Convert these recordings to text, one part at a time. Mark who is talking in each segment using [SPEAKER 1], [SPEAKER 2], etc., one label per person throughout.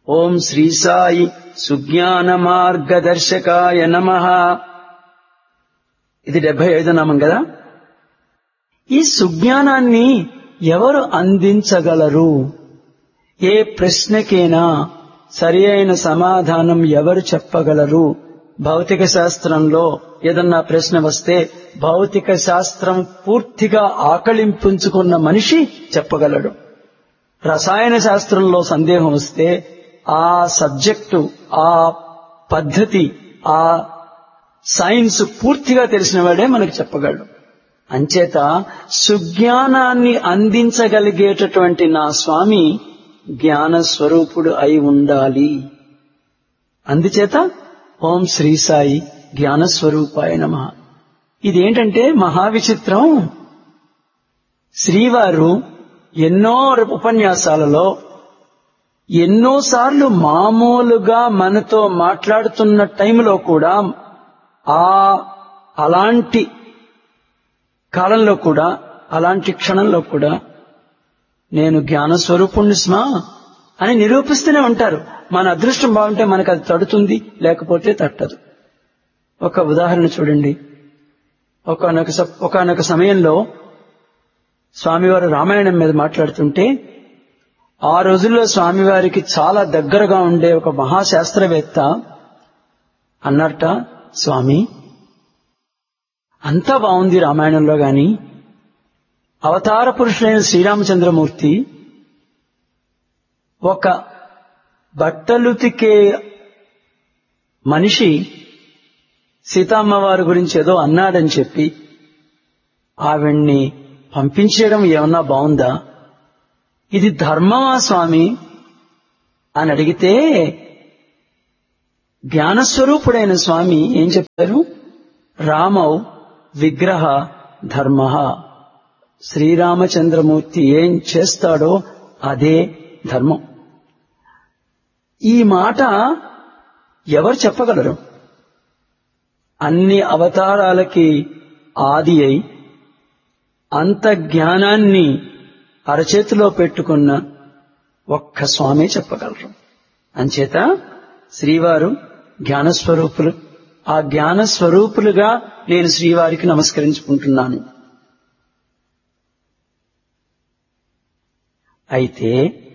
[SPEAKER 1] ఓం శ్రీ సాయి సుజ్ఞాన మార్గదర్శకాయ నమ ఇది డెబ్బై ఐదో నామం కదా ఈ సుజ్ఞానాన్ని ఎవరు అందించగలరు ఏ ప్రశ్నకైనా సరి అయిన సమాధానం ఎవరు చెప్పగలరు భౌతిక శాస్త్రంలో ఏదన్నా ప్రశ్న వస్తే భౌతిక శాస్త్రం పూర్తిగా ఆకలింపుంచుకున్న మనిషి చెప్పగలడు రసాయన శాస్త్రంలో సందేహం వస్తే ఆ సబ్జెక్టు ఆ పద్ధతి ఆ సైన్స్ పూర్తిగా తెలిసిన వాడే మనకు చెప్పగలడు అంచేత సుజ్ఞానాన్ని అందించగలిగేటటువంటి నా స్వామి జ్ఞాన స్వరూపుడు అయి ఉండాలి అందుచేత ఓం శ్రీ సాయి జ్ఞాన స్వరూపాయ నమ ఇదేంటంటే మహావిచిత్రం శ్రీవారు ఎన్నో ఉపన్యాసాలలో ఎన్నోసార్లు మామూలుగా మనతో మాట్లాడుతున్న టైంలో కూడా ఆ అలాంటి కాలంలో కూడా అలాంటి క్షణంలో కూడా నేను జ్ఞాన స్వరూపుణ్ణి స్మా అని నిరూపిస్తూనే ఉంటారు మన అదృష్టం బాగుంటే మనకు అది తడుతుంది లేకపోతే తట్టదు ఒక ఉదాహరణ చూడండి ఒకనొక ఒకనొక సమయంలో స్వామివారు రామాయణం మీద మాట్లాడుతుంటే ఆ రోజుల్లో స్వామివారికి చాలా దగ్గరగా ఉండే ఒక మహాశాస్త్రవేత్త అన్నట్ట స్వామి అంతా బాగుంది రామాయణంలో గాని అవతార పురుషులైన శ్రీరామచంద్రమూర్తి ఒక బట్టలుతికే మనిషి సీతమ్మవారి గురించి ఏదో అన్నాడని చెప్పి ఆవిడ్ని పంపించేయడం ఏమన్నా బాగుందా ఇది ధర్మమా స్వామి అని అడిగితే జ్ఞానస్వరూపుడైన స్వామి ఏం చెప్పారు రామౌ విగ్రహ ధర్మ శ్రీరామచంద్రమూర్తి ఏం చేస్తాడో అదే ధర్మం ఈ మాట ఎవరు చెప్పగలరు అన్ని అవతారాలకి ఆది అయి అంత జ్ఞానాన్ని అరచేతిలో పెట్టుకున్న ఒక్క స్వామి చెప్పగలరు అంచేత శ్రీవారు జ్ఞానస్వరూపులు ఆ జ్ఞానస్వరూపులుగా నేను శ్రీవారికి నమస్కరించుకుంటున్నాను అయితే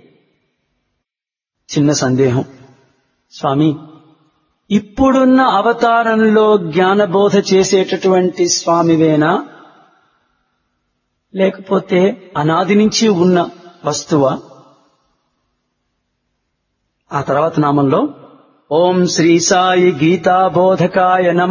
[SPEAKER 1] చిన్న సందేహం స్వామి ఇప్పుడున్న అవతారంలో జ్ఞానబోధ చేసేటటువంటి స్వామివేనా లేకపోతే అనాది నుంచి ఉన్న వస్తువా ఆ తర్వాత నామంలో ఓం శ్రీ సాయి గీతాబోధకాయ నమ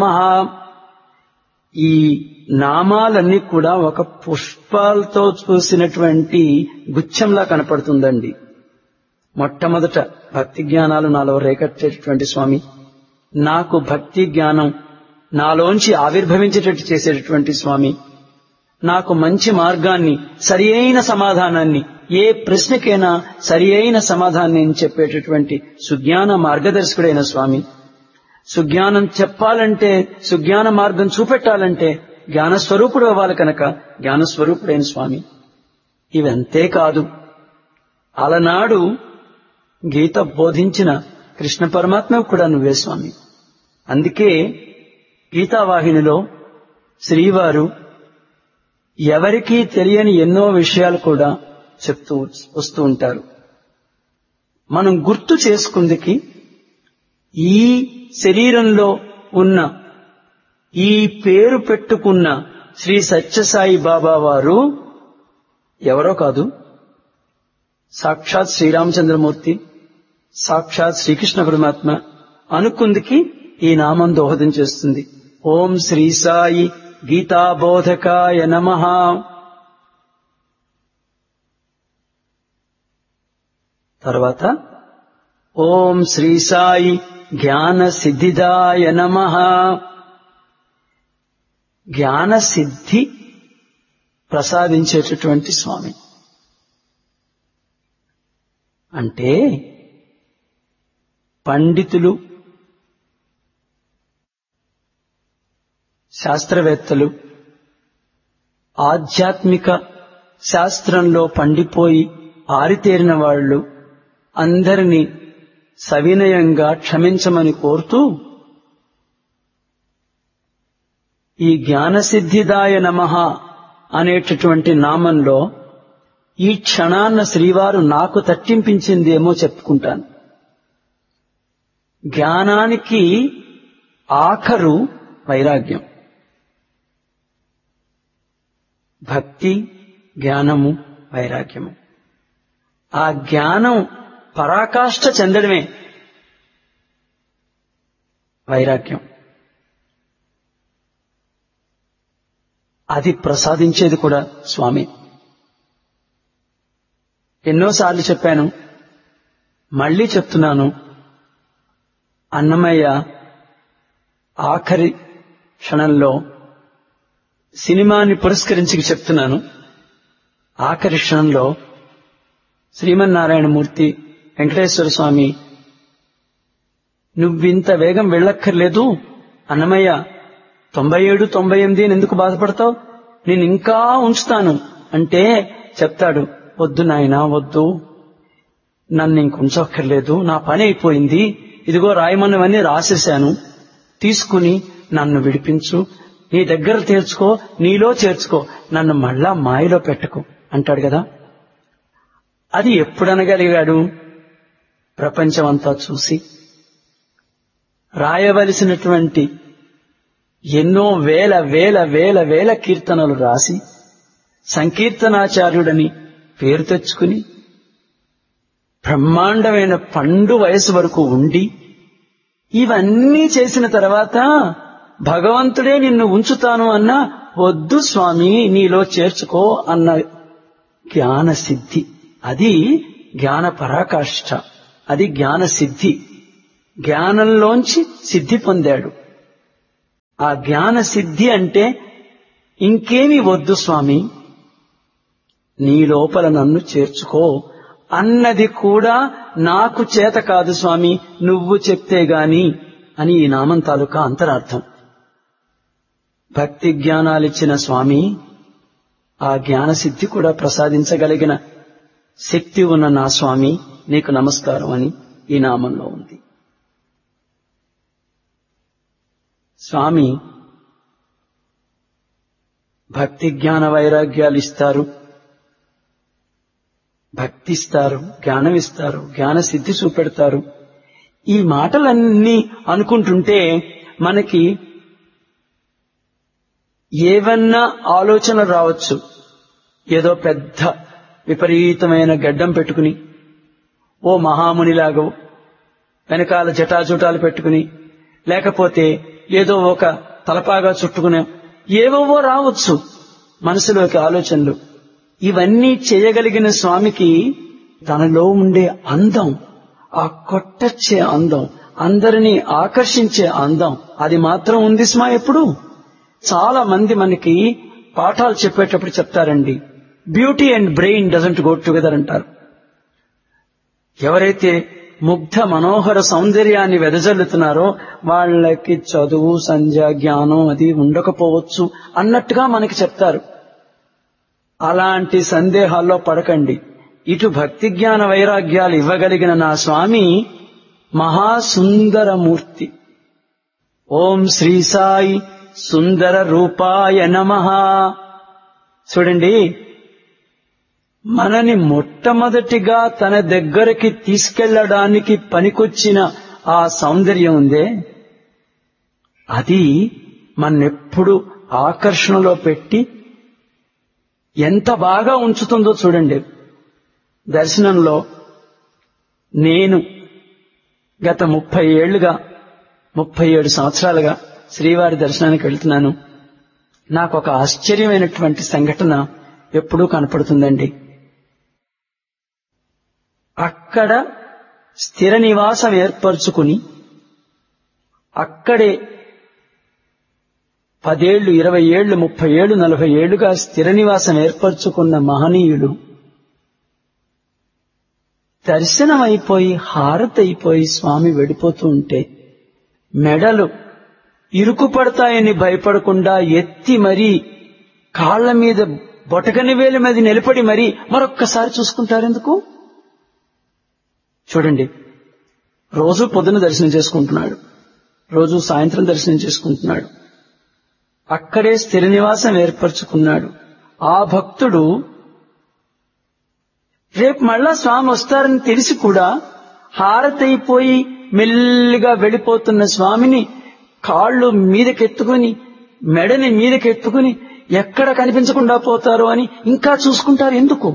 [SPEAKER 1] ఈ నామాలన్నీ కూడా ఒక పుష్పాలతో చూసినటువంటి గుచ్చంలా కనపడుతుందండి మొట్టమొదట భక్తి జ్ఞానాలు నాలో రేకట్టేటటువంటి స్వామి నాకు భక్తి జ్ఞానం నాలోంచి ఆవిర్భవించేటట్టు చేసేటటువంటి స్వామి నాకు మంచి మార్గాన్ని సరి అయిన సమాధానాన్ని ఏ ప్రశ్నకైనా సరి అయిన సమాధానం చెప్పేటటువంటి సుజ్ఞాన మార్గదర్శకుడైన స్వామి సుజ్ఞానం చెప్పాలంటే సుజ్ఞాన మార్గం చూపెట్టాలంటే జ్ఞానస్వరూపుడు అవ్వాలి కనుక జ్ఞానస్వరూపుడైన స్వామి ఇవి అంతేకాదు అలనాడు గీత బోధించిన కృష్ణ పరమాత్మ కూడా నువ్వే స్వామి అందుకే గీతావాహినిలో శ్రీవారు ఎవరికీ తెలియని ఎన్నో విషయాలు కూడా చెప్తూ వస్తూ ఉంటారు మనం గుర్తు చేసుకుందికి ఈ శరీరంలో ఉన్న ఈ పేరు పెట్టుకున్న శ్రీ సత్యసాయి బాబా వారు ఎవరో కాదు సాక్షాత్ శ్రీరామచంద్రమూర్తి సాక్షాత్ శ్రీకృష్ణ పరమాత్మ అనుకుందికి ఈ నామం దోహదం చేస్తుంది ఓం శ్రీ సాయి గీతాబోధకాయ నమ తర్వాత ఓం శ్రీ సాయి జ్ఞాన సిద్ధిదాయ నమ జ్ఞాన సిద్ధి ప్రసాదించేటటువంటి స్వామి అంటే పండితులు శాస్త్రవేత్తలు ఆధ్యాత్మిక శాస్త్రంలో పండిపోయి ఆరితేరిన వాళ్ళు అందరినీ సవినయంగా క్షమించమని కోరుతూ ఈ జ్ఞానసిద్ధిదాయ నమః అనేటటువంటి నామంలో ఈ క్షణాన్న శ్రీవారు నాకు తట్టింపించిందేమో చెప్పుకుంటాను జ్ఞానానికి ఆఖరు వైరాగ్యం భక్తి జ్ఞానము వైరాగ్యము ఆ జ్ఞానం పరాకాష్ఠ చెందడమే వైరాగ్యం అది ప్రసాదించేది కూడా స్వామి ఎన్నోసార్లు చెప్పాను మళ్ళీ చెప్తున్నాను అన్నమయ్య ఆఖరి క్షణంలో సినిమాని పురస్కరించి చెప్తున్నాను ఆఖరి క్షణంలో శ్రీమన్నారాయణమూర్తి వెంకటేశ్వర స్వామి నువ్వింత వేగం వెళ్ళక్కర్లేదు అన్నమయ్య తొంభై ఏడు తొంభై ఎనిమిది అని ఎందుకు బాధపడతావు నేను ఇంకా ఉంచుతాను అంటే చెప్తాడు వద్దు నాయనా వద్దు నన్ను ఇంక ఉంచక్కర్లేదు నా పని అయిపోయింది ఇదిగో రాయమన్నవన్నీ రాసేశాను తీసుకుని నన్ను విడిపించు నీ దగ్గర తీర్చుకో నీలో చేర్చుకో నన్ను మళ్ళా మాయలో పెట్టకు అంటాడు కదా అది ఎప్పుడనగలిగాడు ప్రపంచమంతా చూసి రాయవలసినటువంటి ఎన్నో వేల వేల వేల వేల కీర్తనలు రాసి సంకీర్తనాచార్యుడని పేరు తెచ్చుకుని బ్రహ్మాండమైన పండు వయసు వరకు ఉండి ఇవన్నీ చేసిన తర్వాత భగవంతుడే నిన్ను ఉంచుతాను అన్నా వద్దు స్వామి నీలో చేర్చుకో అన్న జ్ఞాన సిద్ధి అది జ్ఞాన పరాకాష్ఠ అది జ్ఞాన సిద్ధి జ్ఞానంలోంచి సిద్ధి పొందాడు ఆ జ్ఞాన సిద్ధి అంటే ఇంకేమి వద్దు స్వామి నీ లోపల నన్ను చేర్చుకో అన్నది కూడా నాకు చేత కాదు స్వామి నువ్వు చెప్తే గాని అని ఈ నామం తాలూకా అంతరార్థం భక్తి జ్ఞానాలిచ్చిన స్వామి ఆ జ్ఞాన సిద్ధి కూడా ప్రసాదించగలిగిన శక్తి ఉన్న నా స్వామి నీకు నమస్కారం అని ఈ నామంలో ఉంది స్వామి భక్తి జ్ఞాన వైరాగ్యాలు ఇస్తారు భక్తి ఇస్తారు జ్ఞానం ఇస్తారు జ్ఞాన సిద్ధి చూపెడతారు ఈ మాటలన్నీ అనుకుంటుంటే మనకి ఏవన్నా ఆలోచనలు రావచ్చు ఏదో పెద్ద విపరీతమైన గడ్డం పెట్టుకుని ఓ మహామునిలాగో వెనకాల జటాజుటాలు పెట్టుకుని లేకపోతే ఏదో ఒక తలపాగా చుట్టుకునే ఏవో రావచ్చు మనసులోకి ఆలోచనలు ఇవన్నీ చేయగలిగిన స్వామికి తనలో ఉండే అందం ఆ కొట్టచ్చే అందం అందరినీ ఆకర్షించే అందం అది మాత్రం ఉంది స్మా ఎప్పుడు చాలా మంది మనకి పాఠాలు చెప్పేటప్పుడు చెప్తారండి beauty and brain doesn't go together అంటారు ఎవరైతే ముగ్ధ మనోహర సౌందర్యాన్ని వెదజల్లుతున్నారో వాళ్ళకి చదువు సంధ్య జ్ఞానం అది ఉండకపోవచ్చు అన్నట్టుగా మనకి చెప్తారు అలాంటి సందేహాల్లో పడకండి ఇటు భక్తి జ్ఞాన వైరాగ్యాలు ఇవ్వగలిగిన నా స్వామి మహాసుందరమూర్తి ఓం శ్రీ సాయి సుందర రూపాయ నమ చూడండి మనని మొట్టమొదటిగా తన దగ్గరికి తీసుకెళ్లడానికి పనికొచ్చిన ఆ సౌందర్యం ఉందే అది మన్నెప్పుడు ఆకర్షణలో పెట్టి ఎంత బాగా ఉంచుతుందో చూడండి దర్శనంలో నేను గత ముప్పై ఏళ్లుగా ముప్పై ఏడు సంవత్సరాలుగా శ్రీవారి దర్శనానికి వెళ్తున్నాను నాకు ఒక ఆశ్చర్యమైనటువంటి సంఘటన ఎప్పుడూ కనపడుతుందండి అక్కడ స్థిర నివాసం ఏర్పరచుకుని అక్కడే పదేళ్లు ఇరవై ఏళ్లు ముప్పై ఏళ్లు నలభై ఏళ్లుగా స్థిర నివాసం ఏర్పరచుకున్న మహనీయుడు దర్శనం అయిపోయి హారతి అయిపోయి స్వామి వెళ్ళిపోతూ ఉంటే మెడలు ఇరుకు పడతాయని భయపడకుండా ఎత్తి మరీ కాళ్ల మీద బొటకని వేలు మీద నిలబడి మరీ మరొక్కసారి చూసుకుంటారెందుకు చూడండి రోజు పొద్దున దర్శనం చేసుకుంటున్నాడు రోజు సాయంత్రం దర్శనం చేసుకుంటున్నాడు అక్కడే స్థిర నివాసం ఏర్పరచుకున్నాడు ఆ భక్తుడు రేపు మళ్ళా స్వామి వస్తారని తెలిసి కూడా హారతైపోయి మెల్లిగా వెళ్ళిపోతున్న స్వామిని కాళ్ళు మీదకెత్తుకుని మెడని మీదకెత్తుకుని ఎక్కడ కనిపించకుండా పోతారో అని ఇంకా చూసుకుంటారు ఎందుకు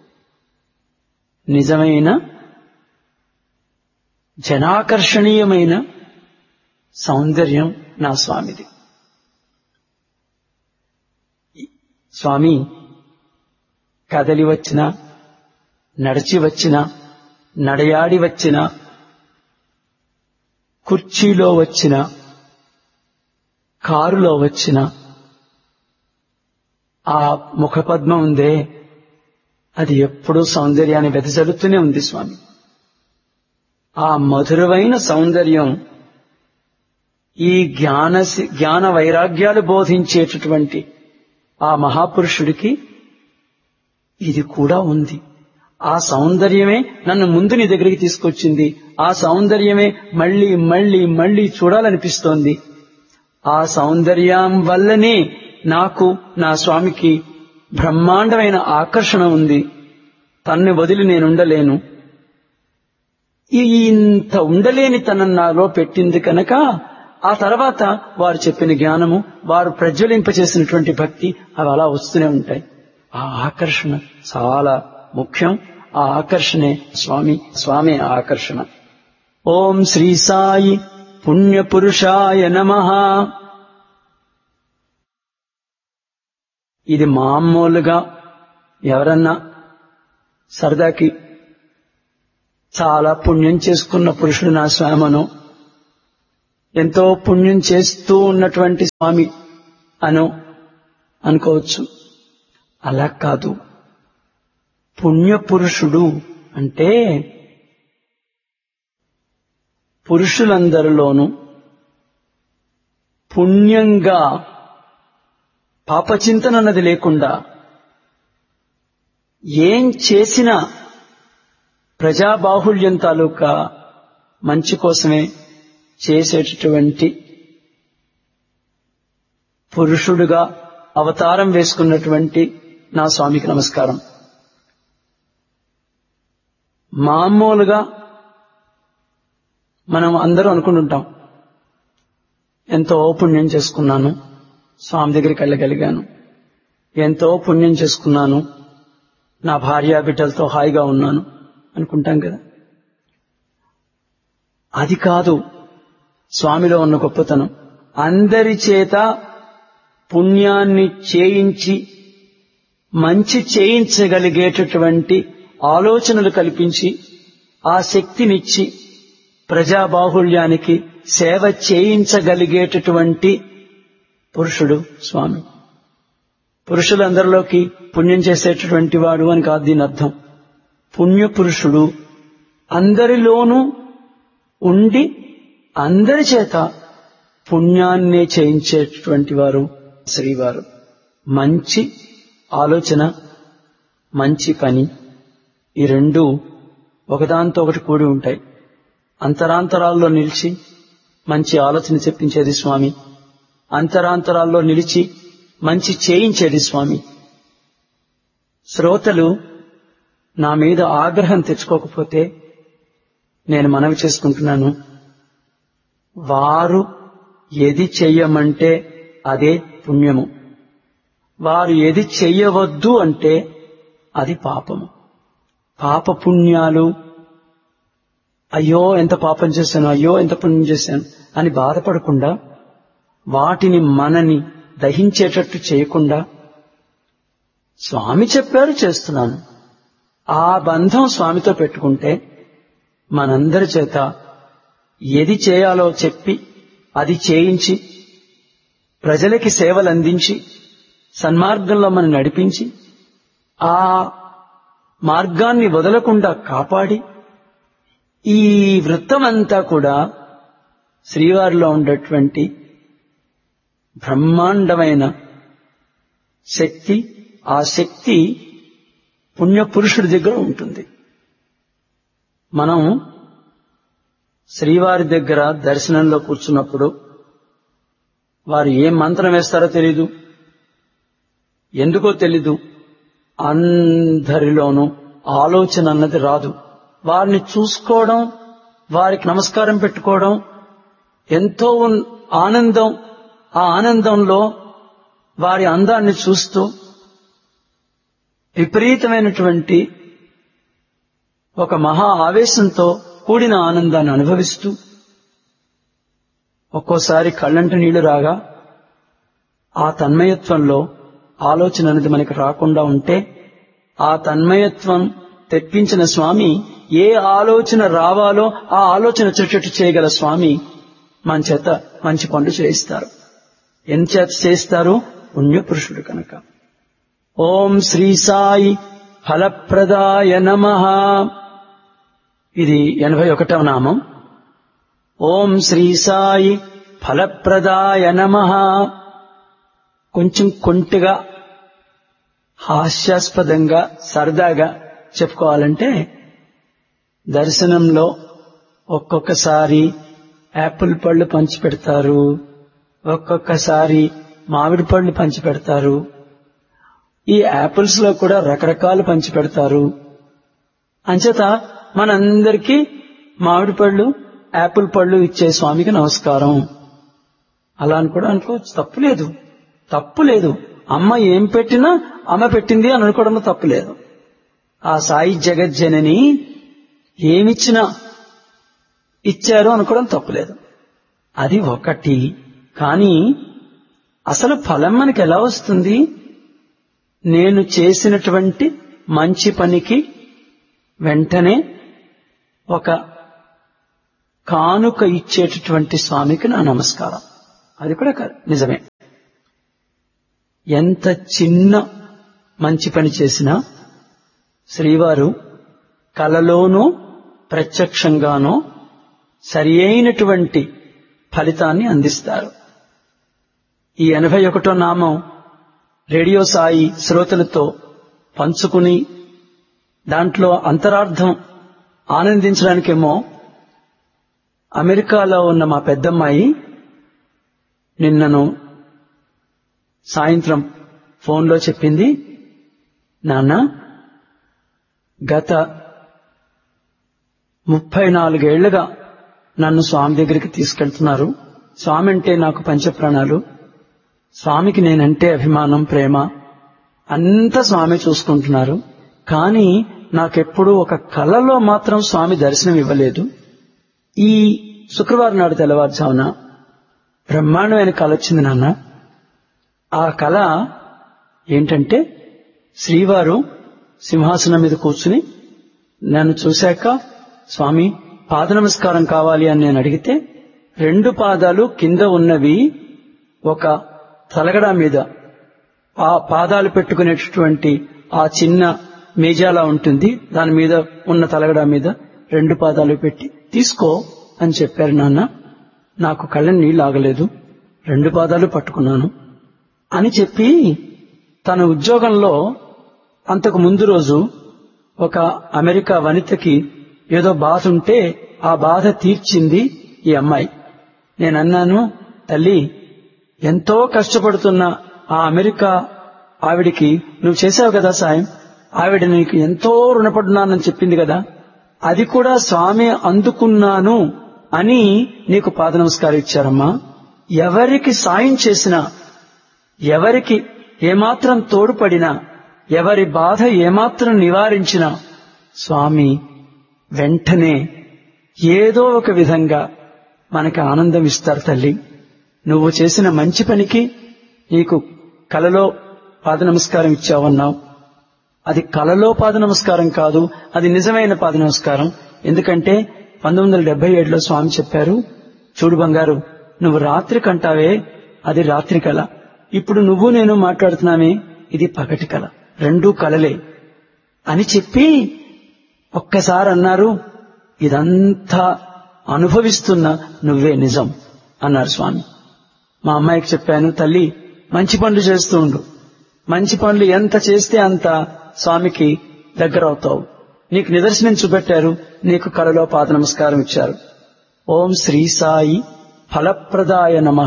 [SPEAKER 1] నిజమైన జనాకర్షణీయమైన సౌందర్యం నా స్వామిది స్వామి కదలి వచ్చిన నడిచి వచ్చిన నడయాడి వచ్చిన కుర్చీలో వచ్చిన కారులో వచ్చిన ఆ ముఖపద్మం ఉందే అది ఎప్పుడూ సౌందర్యాన్ని వెదజల్లుతూనే ఉంది స్వామి ఆ మధురమైన సౌందర్యం ఈ జ్ఞాన జ్ఞాన వైరాగ్యాలు బోధించేటటువంటి ఆ మహాపురుషుడికి ఇది కూడా ఉంది ఆ సౌందర్యమే నన్ను ముందు నీ దగ్గరికి తీసుకొచ్చింది ఆ సౌందర్యమే మళ్ళీ మళ్ళీ మళ్ళీ చూడాలనిపిస్తోంది ఆ సౌందర్యం వల్లనే నాకు నా స్వామికి బ్రహ్మాండమైన ఆకర్షణ ఉంది తన్ని వదిలి నేనుండలేను ఈ ఇంత ఉండలేని తనం నాలో పెట్టింది కనుక ఆ తర్వాత వారు చెప్పిన జ్ఞానము వారు ప్రజ్వలింపచేసినటువంటి భక్తి అవి అలా వస్తూనే ఉంటాయి ఆ ఆకర్షణ చాలా ముఖ్యం ఆ ఆకర్షణే స్వామి స్వామి ఆకర్షణ ఓం శ్రీ సాయి పుణ్య పురుషాయ నమ ఇది మామూలుగా ఎవరన్నా సరదాకి చాలా పుణ్యం చేసుకున్న పురుషుడు నా స్వామను ఎంతో పుణ్యం చేస్తూ ఉన్నటువంటి స్వామి అను అనుకోవచ్చు అలా కాదు పుణ్యపురుషుడు అంటే పురుషులందరిలోనూ పుణ్యంగా పాపచింతన అన్నది లేకుండా ఏం చేసినా ప్రజాబాహుళ్యం తాలూకా మంచి కోసమే చేసేటటువంటి పురుషుడుగా అవతారం వేసుకున్నటువంటి నా స్వామికి నమస్కారం మామూలుగా మనం అందరూ అనుకుంటుంటాం ఎంతో పుణ్యం చేసుకున్నాను స్వామి దగ్గరికి వెళ్ళగలిగాను ఎంతో పుణ్యం చేసుకున్నాను నా భార్య బిడ్డలతో హాయిగా ఉన్నాను అనుకుంటాం కదా అది కాదు స్వామిలో ఉన్న గొప్పతనం అందరి చేత పుణ్యాన్ని చేయించి మంచి చేయించగలిగేటటువంటి ఆలోచనలు కల్పించి ఆ శక్తినిచ్చి ప్రజాబాహుళ్యానికి సేవ చేయించగలిగేటటువంటి పురుషుడు స్వామి పురుషులందరిలోకి పుణ్యం చేసేటటువంటి వాడు అని కాదు దీని అర్థం పుణ్యపురుషుడు అందరిలోనూ ఉండి అందరి చేత పుణ్యాన్నే చేయించేటటువంటి వారు శ్రీవారు మంచి ఆలోచన మంచి పని ఈ రెండు ఒకదాంతో ఒకటి కూడి ఉంటాయి అంతరాంతరాల్లో నిలిచి మంచి ఆలోచన చెప్పించేది స్వామి అంతరాంతరాల్లో నిలిచి మంచి చేయించేది స్వామి శ్రోతలు నా మీద ఆగ్రహం తెచ్చుకోకపోతే నేను మనవి చేసుకుంటున్నాను వారు ఏది చెయ్యమంటే అదే పుణ్యము వారు ఏది చెయ్యవద్దు అంటే అది పాపము పాప పుణ్యాలు అయ్యో ఎంత పాపం చేశాను అయ్యో ఎంత పుణ్యం చేశాను అని బాధపడకుండా వాటిని మనని దహించేటట్టు చేయకుండా స్వామి చెప్పారు చేస్తున్నాను ఆ బంధం స్వామితో పెట్టుకుంటే మనందరి చేత ఏది చేయాలో చెప్పి అది చేయించి ప్రజలకి సేవలు అందించి సన్మార్గంలో మనం నడిపించి ఆ మార్గాన్ని వదలకుండా కాపాడి ఈ వృత్తమంతా కూడా శ్రీవారిలో ఉండేటువంటి బ్రహ్మాండమైన శక్తి ఆ శక్తి పుణ్యపురుషుడి దగ్గర ఉంటుంది మనం శ్రీవారి దగ్గర దర్శనంలో కూర్చున్నప్పుడు వారు ఏం మంత్రం వేస్తారో తెలీదు ఎందుకో తెలీదు అందరిలోనూ ఆలోచన అన్నది రాదు వారిని చూసుకోవడం వారికి నమస్కారం పెట్టుకోవడం ఎంతో ఉన్- ఆనందం ఆ ఆనందంలో వారి అందాన్ని చూస్తూ విపరీతమైనటువంటి ఒక మహా ఆవేశంతో కూడిన ఆనందాన్ని అనుభవిస్తూ ఒక్కోసారి కళ్ళంట నీళ్లు రాగా ఆ తన్మయత్వంలో ఆలోచన అనేది మనకి రాకుండా ఉంటే ఆ తన్మయత్వం తెప్పించిన స్వామి ఏ ఆలోచన రావాలో ఆ ఆలోచన వచ్చేటట్టు చేయగల స్వామి మన చేత మంచి పనులు చేయిస్తారు ఎంచేత చేయిస్తారు పుణ్యపురుషుడు కనుక ఓం శ్రీ సాయి ఫలప్రదాయ నమ ఇది ఎనభై ఒకటవ నామం ఓం శ్రీ సాయి ఫలప్రదాయ నమ కొంచెం కొంటిగా హాస్యాస్పదంగా సరదాగా చెప్పుకోవాలంటే దర్శనంలో ఒక్కొక్కసారి యాపిల్ పళ్ళు పంచి పెడతారు ఒక్కొక్కసారి మామిడి పళ్ళు పంచి పెడతారు ఈ యాపిల్స్ లో కూడా రకరకాలు పంచి పెడతారు అంచేత మనందరికీ మామిడి పళ్ళు యాపిల్ పళ్ళు ఇచ్చే స్వామికి నమస్కారం అలా అని కూడా అనుకోవచ్చు తప్పు లేదు తప్పు లేదు అమ్మ ఏం పెట్టినా అమ్మ పెట్టింది అని అనుకోవడం తప్పు లేదు ఆ సాయి జగజ్జనని ఏమిచ్చినా ఇచ్చారు అనుకోవడం తప్పులేదు అది ఒకటి కానీ అసలు ఫలం మనకి ఎలా వస్తుంది నేను చేసినటువంటి మంచి పనికి వెంటనే ఒక కానుక ఇచ్చేటటువంటి స్వామికి నా నమస్కారం అది కూడా క- నిజమే ఎంత చిన్న మంచి పని చేసినా శ్రీవారు కలలోనూ ప్రత్యక్షంగానూ సరి అయినటువంటి ఫలితాన్ని అందిస్తారు ఈ ఎనభై ఒకటో నామం రేడియో సాయి శ్రోతలతో పంచుకుని దాంట్లో అంతరార్థం ఆనందించడానికేమో అమెరికాలో ఉన్న మా పెద్దమ్మాయి నిన్నను సాయంత్రం ఫోన్లో చెప్పింది నాన్న గత ముప్పై నాలుగేళ్లుగా నన్ను స్వామి దగ్గరికి తీసుకెళ్తున్నారు స్వామి అంటే నాకు పంచప్రాణాలు స్వామికి నేనంటే అభిమానం ప్రేమ అంతా స్వామి చూసుకుంటున్నారు కానీ నాకెప్పుడు ఒక కళలో మాత్రం స్వామి దర్శనం ఇవ్వలేదు ఈ శుక్రవారం నాడు తెల్లవారుజామున బ్రహ్మాండమైన కళ వచ్చింది నాన్న ఆ కళ ఏంటంటే శ్రీవారు సింహాసనం మీద కూర్చుని నన్ను చూశాక స్వామి పాద నమస్కారం కావాలి అని నేను అడిగితే రెండు పాదాలు కింద ఉన్నవి ఒక తలగడ మీద ఆ పాదాలు పెట్టుకునేటటువంటి ఆ చిన్న మేజాలా ఉంటుంది దాని మీద ఉన్న తలగడ మీద రెండు పాదాలు పెట్టి తీసుకో అని చెప్పారు నాన్న నాకు కళ్ళని నీళ్ళు ఆగలేదు రెండు పాదాలు పట్టుకున్నాను అని చెప్పి తన ఉద్యోగంలో అంతకు ముందు రోజు ఒక అమెరికా వనితకి ఏదో బాధ ఉంటే ఆ బాధ తీర్చింది ఈ అమ్మాయి నేనన్నాను తల్లి ఎంతో కష్టపడుతున్న ఆ అమెరికా ఆవిడికి నువ్వు చేసావు కదా సాయం ఆవిడ నీకు ఎంతో రుణపడున్నానని చెప్పింది కదా అది కూడా స్వామి అందుకున్నాను అని నీకు పాద నమస్కారం ఇచ్చారమ్మా ఎవరికి సాయం చేసినా ఎవరికి ఏమాత్రం తోడ్పడినా ఎవరి బాధ ఏమాత్రం నివారించినా స్వామి వెంటనే ఏదో ఒక విధంగా మనకి ఆనందం ఇస్తారు తల్లి నువ్వు చేసిన మంచి పనికి నీకు కలలో పాద నమస్కారం ఇచ్చావన్నావు అది కలలో పాద నమస్కారం కాదు అది నిజమైన పాద నమస్కారం ఎందుకంటే పంతొమ్మిది వందల డెబ్బై ఏడులో స్వామి చెప్పారు చూడు బంగారు నువ్వు రాత్రి కంటావే అది రాత్రి కళ ఇప్పుడు నువ్వు నేను మాట్లాడుతున్నామే ఇది పగటి కళ రెండూ కలలే అని చెప్పి ఒక్కసారి అన్నారు ఇదంతా అనుభవిస్తున్న నువ్వే నిజం అన్నారు స్వామి మా అమ్మాయికి చెప్పాను తల్లి మంచి పనులు చేస్తూ ఉండు మంచి పనులు ఎంత చేస్తే అంత స్వామికి దగ్గర అవుతావు నీకు నిదర్శనం చూపెట్టారు నీకు కళలో పాద నమస్కారం ఇచ్చారు ఓం శ్రీ సాయి ఫలప్రదాయ నమ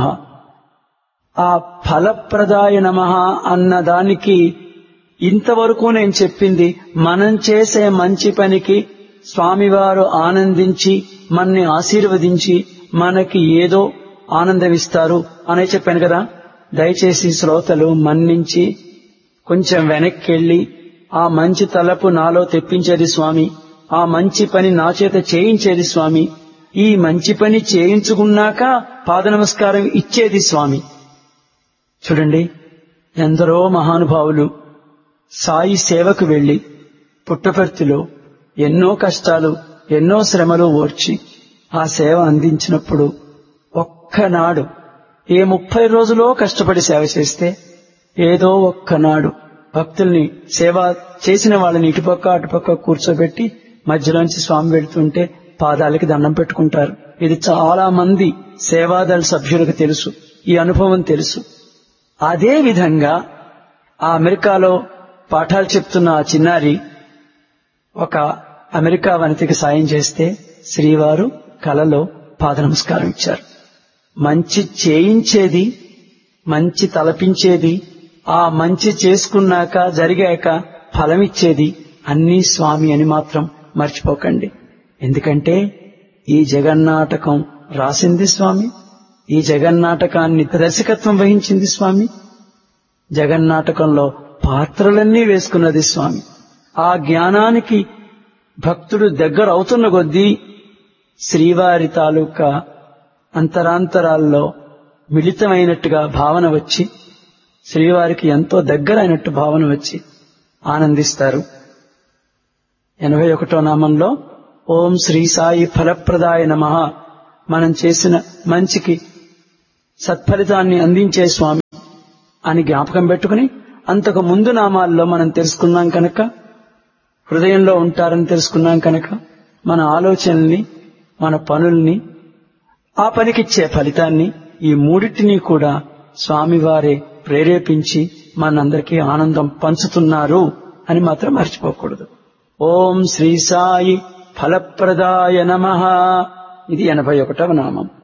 [SPEAKER 1] ఆ ఫలప్రదాయ నమ అన్న దానికి ఇంతవరకు నేను చెప్పింది మనం చేసే మంచి పనికి స్వామివారు ఆనందించి మన్ని ఆశీర్వదించి మనకి ఏదో ఆనందమిస్తారు అనే చెప్పాను కదా దయచేసి శ్రోతలు మన్నించి కొంచెం వెనక్కి వెళ్లి ఆ మంచి తలపు నాలో తెప్పించేది స్వామి ఆ మంచి పని నా చేత చేయించేది స్వామి ఈ మంచి పని చేయించుకున్నాక పాద నమస్కారం ఇచ్చేది స్వామి చూడండి ఎందరో మహానుభావులు సాయి సేవకు వెళ్లి పుట్టపర్తిలో ఎన్నో కష్టాలు ఎన్నో శ్రమలు ఓర్చి ఆ సేవ అందించినప్పుడు ఒక్కనాడు ఏ ముప్పై రోజులో కష్టపడి సేవ చేస్తే ఏదో ఒక్కనాడు భక్తుల్ని సేవ చేసిన వాళ్ళని ఇటుపక్క అటుపక్క కూర్చోబెట్టి మధ్యలోంచి స్వామి వెళ్తుంటే పాదాలకి దండం పెట్టుకుంటారు ఇది చాలా మంది సేవాదళ సభ్యులకు తెలుసు ఈ అనుభవం తెలుసు అదే విధంగా ఆ అమెరికాలో పాఠాలు చెప్తున్న ఆ చిన్నారి ఒక అమెరికా వనితకి సాయం చేస్తే శ్రీవారు కలలో పాద నమస్కారం ఇచ్చారు మంచి చేయించేది మంచి తలపించేది ఆ మంచి చేసుకున్నాక జరిగాక ఫలమిచ్చేది అన్నీ స్వామి అని మాత్రం మర్చిపోకండి ఎందుకంటే ఈ జగన్నాటకం రాసింది స్వామి ఈ జగన్నాటకాన్ని దర్శకత్వం వహించింది స్వామి జగన్నాటకంలో పాత్రలన్నీ వేసుకున్నది స్వామి ఆ జ్ఞానానికి భక్తుడు దగ్గర అవుతున్న కొద్దీ శ్రీవారి తాలూకా అంతరాంతరాల్లో మిళితమైనట్టుగా భావన వచ్చి శ్రీవారికి ఎంతో దగ్గరైనట్టు భావన వచ్చి ఆనందిస్తారు ఎనభై ఒకటో నామంలో ఓం శ్రీ సాయి ఫలప్రదాయ నమ మనం చేసిన మంచికి సత్ఫలితాన్ని అందించే స్వామి అని జ్ఞాపకం పెట్టుకుని అంతకు ముందు నామాల్లో మనం తెలుసుకున్నాం కనుక హృదయంలో ఉంటారని తెలుసుకున్నాం కనుక మన ఆలోచనల్ని మన పనుల్ని ఆ పనికిచ్చే ఫలితాన్ని ఈ మూడింటిని కూడా స్వామివారే ప్రేరేపించి మనందరికీ ఆనందం పంచుతున్నారు అని మాత్రం మర్చిపోకూడదు ఓం శ్రీ సాయి ఫలప్రదాయ నమ ఇది ఎనభై ఒకటవ నామం